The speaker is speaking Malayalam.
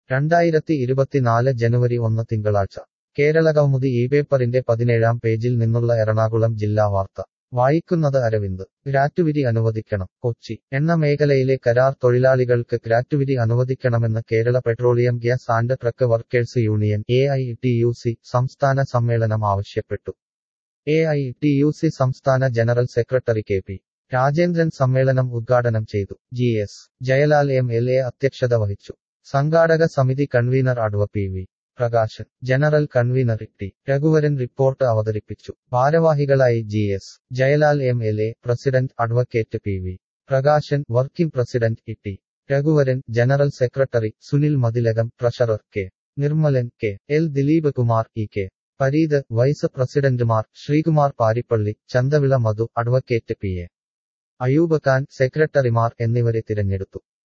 രണ്ടായിരത്തി ഇരുപത്തിനാല് ജനുവരി ഒന്ന് തിങ്കളാഴ്ച കേരളകൗമുദി ഈ പേപ്പറിന്റെ പതിനേഴാം പേജിൽ നിന്നുള്ള എറണാകുളം ജില്ലാ വാർത്ത വായിക്കുന്നത് അരവിന്ദ് ഗ്രാറ്റുവിറ്റി അനുവദിക്കണം കൊച്ചി എണ്ണ മേഖലയിലെ കരാർ തൊഴിലാളികൾക്ക് ഗ്രാറ്റുവിറ്റി അനുവദിക്കണമെന്ന് Kerala petroleum gas and truck workers union A I T U C സംസ്ഥാന സമ്മേളനം ആവശ്യപ്പെട്ടു എ ഐ ടി യു സി സംസ്ഥാന general secretary K P Rajendran സമ്മേളനം ഉദ്ഘാടനം ചെയ്തു G S Jayalal M L A അധ്യക്ഷത വഹിച്ചു സംഘാടക സമിതി കൺവീനർ അഡ്വ P V Prakashan general convener T Raghuvaran report അവതരിപ്പിച്ചു ഭാരവാഹികളായി G S Jayalal M L A president advocate P V Prakashan working president E T Raghuvaran general secretary Sunil Mathilakam treasurer K Nirmalan K L Dileep Kumar E K Pareeth vice പ്രസിഡന്റുമാർ Sreekumar Parippally Chanthavila Madhu advocate P A Ayoob Khan സെക്രട്ടറിമാർ എന്നിവരെ തിരഞ്ഞെടുത്തു